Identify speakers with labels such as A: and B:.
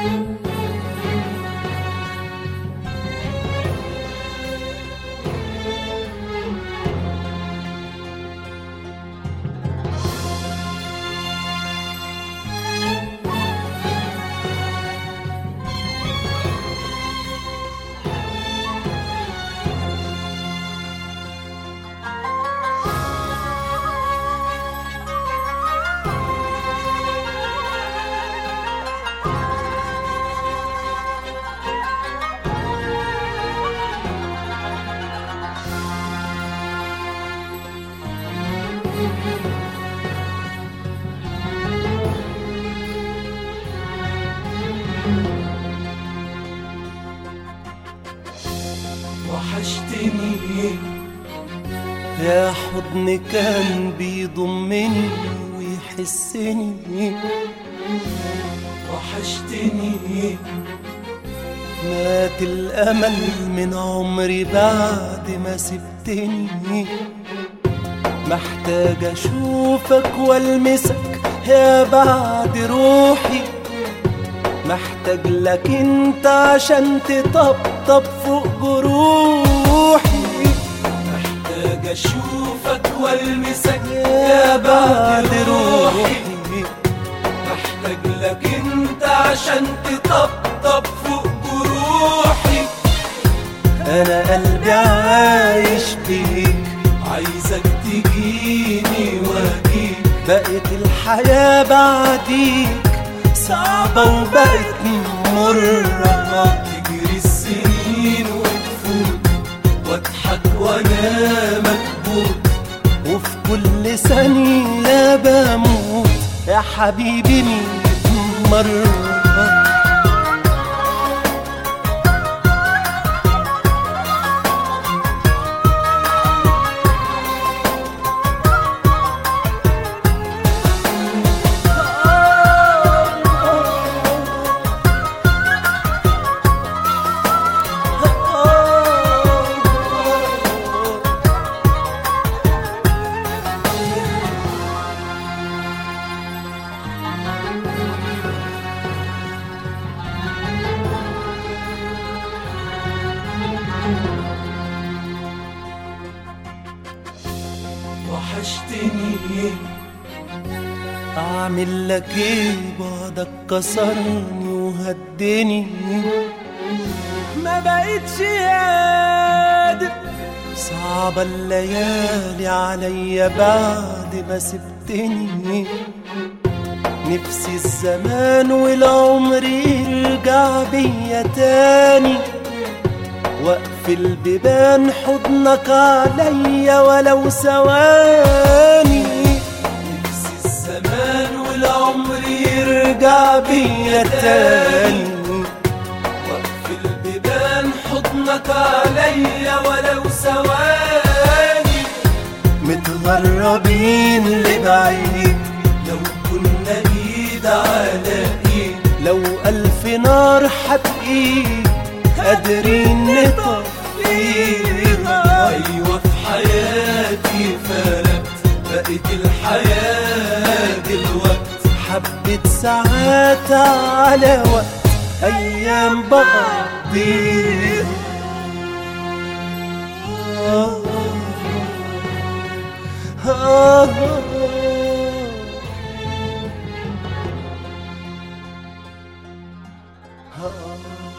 A: وحشتني يا حضن كان بيضمني ويحسني وحشتني مات الأمل من عمري بعد ما سبتني محتاج أشوفك والمسك يا بعد روحي محتاج لك انت عشان تطبطب فوق جروحي محتاج اشوفك والمسك يا بعد روحي محتاج لك انت عشان تطبطب فوق جروحي انا قلبي عايش بيك عايزك تجيني واجيك بقت الحياة بعديك صعبة وبقت مرة تجري السنين وتفوت واضحك وانا مكبوت وفي كل ثانية بموت يا حبيبي ميت مرة وحشتني اعمل لك ايه بعدك كسرني وهدني ما بقتش قادر صعبة الليالي عليا بعد ما سبتني نفسي الزمان والعمر يرجع بيا تاني واقفل بيبان حضنك عليا ولو ثواني نفسي الزمان والعمر يرجع بيا تاني واقفل بيبان حضنك عليا ولو ثواني متغربين لبعيد لو كنا ايد على ايد لو الف نار حتقيد قادرين نطفيها ايوه في حياتي فرقت بقت الحياة دلوقت حبة ساعات على وقت ايام بقضيها آه آه آه آه